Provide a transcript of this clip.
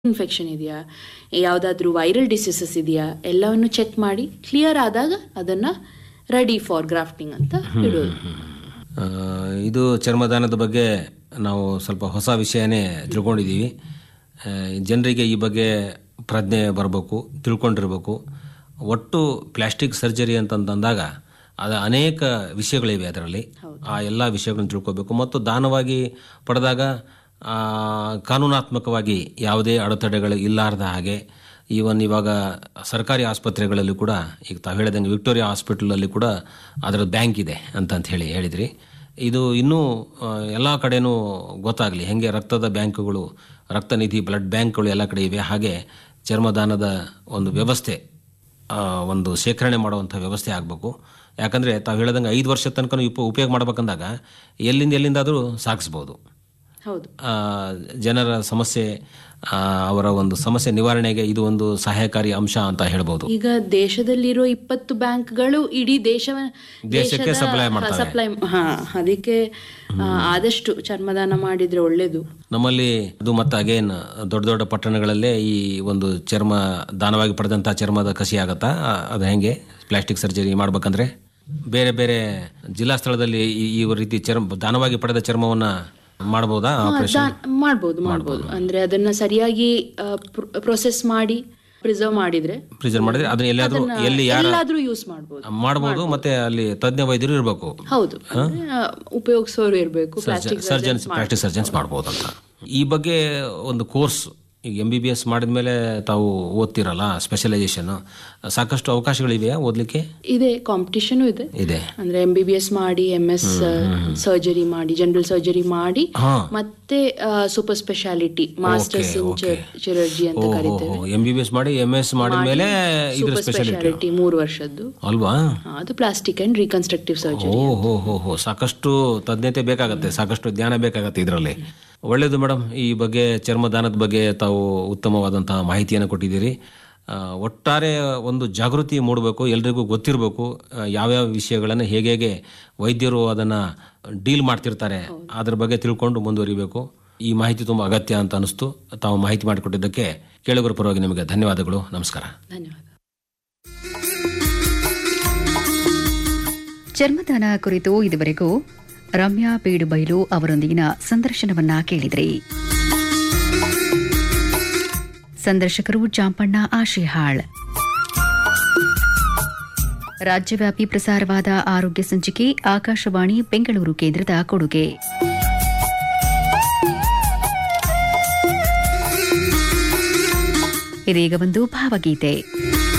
Infection ಇದೆಯಾ ಯಾವುದಾದ್ರೂ viral diseases ಇದೆಯಾ ಎಲ್ಲವನ್ನು ಚೆಕ್ ಮಾಡಿ ಕ್ಲಿಯರ್ ಆದಾಗ ಅದನ್ನು ರೆಡಿ ಫಾರ್ ಗ್ರಾಫ್ಟಿಂಗ್ ಅಂತ ಇಡೋದು ಆ, ಇದು ಚರ್ಮದಾನದ ಬಗ್ಗೆ ನಾವು ಸ್ವಲ್ಪ ಹೊಸ ವಿಷಯನೇ ತಿಳ್ಕೊಂಡಿದ್ದೀವಿ ಆ, ಜನರಿಗೆ ಈ ಬಗ್ಗೆ ಪ್ರಜ್ಞೆ ಬರಬೇಕು ತಿಳ್ಕೊಂಡಿರ್ಬೇಕು ಒಟ್ಟು ಪ್ಲಾಸ್ಟಿಕ್ ಸರ್ಜರಿ ಅಂತಂದಾಗ ಅದು ಅನೇಕ ವಿಷಯಗಳಿವೆ ಅದರಲ್ಲಿ ಆ ಎಲ್ಲ ವಿಷಯಗಳನ್ನು ತಿಳ್ಕೋಬೇಕು ಮತ್ತು ದಾನವಾಗಿ ಪಡೆದಾಗ ಆ, ಕಾನೂನಾತ್ಮಕವಾಗಿ ಯಾವುದೇ ಅಡೆತಡೆಗಳು ಇಲ್ಲಾರ್ದ ಹಾಗೆ ಈವನ್ ಇವಾಗ ಸರ್ಕಾರಿ ಆಸ್ಪತ್ರೆಗಳಲ್ಲಿ ಕೂಡ ಈಗ ತಾವು ಹೇಳಿದಂಗೆ ವಿಕ್ಟೋರಿಯಾ ಹಾಸ್ಪಿಟಲಲ್ಲಿ ಕೂಡ ಅದರ ಬ್ಯಾಂಕ್ ಇದೆ ಅಂತಂತ ಹೇಳಿ ಹೇಳಿದ್ರಿ ಇದು ಇನ್ನೂ ಎಲ್ಲ ಕಡೆನೂ ಗೊತ್ತಾಗಲಿ ಹೆಂಗೆ ರಕ್ತದ ಬ್ಯಾಂಕ್ಗಳು ರಕ್ತನಿಧಿ ಬ್ಲಡ್ ಬ್ಯಾಂಕ್ಗಳು ಎಲ್ಲ ಕಡೆ ಇವೆ ಹಾಗೆ ಚರ್ಮದಾನದ ಒಂದು ವ್ಯವಸ್ಥೆ ಆ, ಒಂದು ಶೇಖರಣೆ ಮಾಡುವಂಥ ವ್ಯವಸ್ಥೆ ಆಗಬೇಕು ಯಾಕಂದರೆ ತಾವು ಹೇಳ್ದಂಗೆ ಐದು ವರ್ಷ ತನಕ ಉಪ ಉಪಯೋಗ ಮಾಡ್ಬೇಕಂದಾಗ ಎಲ್ಲಿಂದ ಎಲ್ಲಿಂದಾದರೂ ಸಾಗಿಸ್ಬೋದು ಹೌದು ಆ, ಜನರ ಸಮಸ್ಯೆ ಆ, ಅವರ ಒಂದು ಸಮಸ್ಯೆ ನಿವಾರಣೆಗೆ ಇದು ಒಂದು ಸಹಾಯಕಾರಿ ಅಂಶ ಅಂತ ಹೇಳ್ಬೋದು ಈಗ ದೇಶದಲ್ಲಿರೋ ಇಪ್ಪತ್ತು ಬ್ಯಾಂಕ್ಗಳು ಇಡೀ ದೇಶ ದೇಶಕ್ಕೆ supply ಮಾಡ್ತವೆ. ಸಪ್ಲೈ ಹಾ ಅದಕ್ಕೆ ಆ, ಆದಷ್ಟು ಚರ್ಮದಾನ ಮಾಡಿದ್ರೆ ಒಳ್ಳೇದು ನಮ್ಮಲ್ಲಿ ಅದು ಮತ್ತು ಅಗೇನ್ ದೊಡ್ಡ ದೊಡ್ಡ ಪಟ್ಟಣಗಳಲ್ಲೇ ಈ ಒಂದು ಚರ್ಮ ದಾನವಾಗಿ ಪಡೆದಂಥ ಚರ್ಮದ ಕಸಿ ಆಗತ್ತಾ ಆ, ಅದು ಹೆಂಗೆ ಪ್ಲಾಸ್ಟಿಕ್ ಸರ್ಜರಿ ಮಾಡ್ಬೇಕಂದ್ರೆ ಬೇರೆ ಬೇರೆ ಜಿಲ್ಲಾ ಸ್ಥಳದಲ್ಲಿ ಈ ಈ ರೀತಿ ಚರ್ಮ ದಾನವಾಗಿ ಪಡೆದ ಚರ್ಮವನ್ನ ಮಾಡ್ಬೋದಾ ಆಪರೇಷನ್ ದಾ- ಮಾಡ್ಬೋದು ಮಾಡ್ಬೋದು ಅಂದ್ರೆ ಅದನ್ನ ಸರಿಯಾಗಿ ಪ್ರೊಸೆಸ್ ಮಾಡಿ ಪ್ರಿಸರ್ವ್ ಮಾಡಿದ್ರೆ ಪ್ರಿಸರ್ವ್ ಮಾಡಿದ್ರೆ ಅದನ್ನ ಎಲ್ಲಿಯಾದ್ರೂ ಎಲ್ಲಿ ಯಾರ ಎಲ್ಲಾದ್ರೂ ಯೂಸ್ ಮಾಡ್ಬೋದು ಮಾಡ್ಬೋದು ಮತ್ತೆ ಅಲ್ಲಿ ತಜ್ಞ ವೈದ್ಯರು ಇರಬೇಕು ಹೌದು ಅಂದ್ರೆ, ಆ, ಉಪಯೋಗಿಸೋರು ಇರಬೇಕು ಪ್ಲಾಸ್ಟಿಕ್ ಸರ್ಜನ್ಸ್ ಪ್ಲಾಸ್ಟಿಕ್ ಸರ್ಜನ್ಸ್ ಮಾಡ್ಬೋದು ಅಂತ ಈ ಬಗ್ಗೆ ಒಂದು ಕೋರ್ಸ್ ಈಗ ಎಂ ಬಿ ಬಿ ಎಸ್ ಮಾಡಿದ್ಮೇಲೆ ತಾವು ಓದ್ತಿರಲ್ಲ ಸ್ಪೆಷಲೈಸೇಷನ್ ಸಾಕಷ್ಟು ಅವಕಾಶಗಳಿವೆಯಾ ಓದಲಿಕ್ಕೆ ಇದೆ ಕಾಂಪಿಟಿಷನ್ ಇದೆ ಇದೆ ಅಂದ್ರೆ ಎಂ ಬಿ ಬಿ ಎಸ್ ಮಾಡಿ ಎಂ ಎಸ್ ಸರ್ಜರಿ ಮಾಡಿ ಜನರಲ್ ಸರ್ಜರಿ ಮಾಡಿ ಹಾ ಮತ್ತೆ ಸೂಪರ್ ಸ್ಪೆಷಾಲಿಟಿ ಮಾಸ್ಟರ್ಸ್ ಇನ್ ಚಿರರ್ಜಿ ಅಂತ ಕರಿತೇವೆ ಎಂ ಬಿ ಬಿ ಎಸ್ ಮಾಡಿ ಎಂ ಎಸ್ ಮಾಡಿದ್ಮೇಲೆ ಇದ್ರ ಸೂಪರ್ ಸ್ಪೆಷಾಲಿಟಿ ಮೂರು ವರ್ಷದ್ದು ಅಲ್ವಾ ಹಾ, ಅದು ಪ್ಲಾಸ್ಟಿಕ್ ಅಂಡ್ ರೀಕನ್ಸ್ಟ್ರಕ್ಟಿವ್ ಸರ್ಜರಿ ಓ ಹೋ ಹೋ ಹೋ ಸಾಕಷ್ಟು ತಜ್ಞತೆ ಬೇಕಾಗತ್ತೆ ಸಾಕಷ್ಟು ಜ್ಞಾನ ಬೇಕಾಗತ್ತೆ ಇದರಲ್ಲಿ ಒಳ್ಳೆಯದು ಮೇಡಮ್ ಈ ಬಗ್ಗೆ ಚರ್ಮದಾನದ ಬಗ್ಗೆ ತಾವು ಉತ್ತಮವಾದಂತಹ ಮಾಹಿತಿಯನ್ನು ಕೊಟ್ಟಿದ್ದೀರಿ ಆ, ಒಟ್ಟಾರೆ ಒಂದು ಜಾಗೃತಿ ಮೂಡಬೇಕು ಎಲ್ರಿಗೂ ಗೊತ್ತಿರಬೇಕು ಆ, ಯಾವ್ಯಾವ ವಿಷಯಗಳನ್ನು ಹೇಗೆ ಹೇಗೆ ವೈದ್ಯರು ಅದನ್ನು ಡೀಲ್ ಮಾಡ್ತಿರ್ತಾರೆ ಅದ್ರ ಬಗ್ಗೆ ತಿಳ್ಕೊಂಡು ಮುಂದುವರಿಬೇಕು ಈ ಮಾಹಿತಿ ತುಂಬ ಅಗತ್ಯ ಅಂತ ಅನಿಸ್ತು ತಾವು ಮಾಹಿತಿ ಮಾಡಿಕೊಟ್ಟಿದ್ದಕ್ಕೆ ಕೇಳುಗರ ಪರವಾಗಿ ನಿಮಗೆ ಧನ್ಯವಾದಗಳು ನಮಸ್ಕಾರ ಧನ್ಯವಾದ ಚರ್ಮದಾನ ಕುರಿತು ಇದುವರೆಗೂ ರಮ್ಯಾ ಬೀಡುಬೈಲು ಅವರೊಂದಿಗಿನ ಸಂದರ್ಶನವನ್ನ ಕೇಳಿದ್ರಿ ಸಂದರ್ಶಕರು ಚಾಂಪಣ್ಣ ಆಶಿಹಾಳ್ ರಾಜ್ಯವ್ಯಾಪಿ ಪ್ರಸಾರವಾದ ಆರೋಗ್ಯ ಸಂಚಿಕೆ ಆಕಾಶವಾಣಿ ಬೆಂಗಳೂರು ಕೇಂದ್ರದ ಕೊಡುಗೆ ಇದೀಗ ಒಂದು ಭಾವಗೀತೆ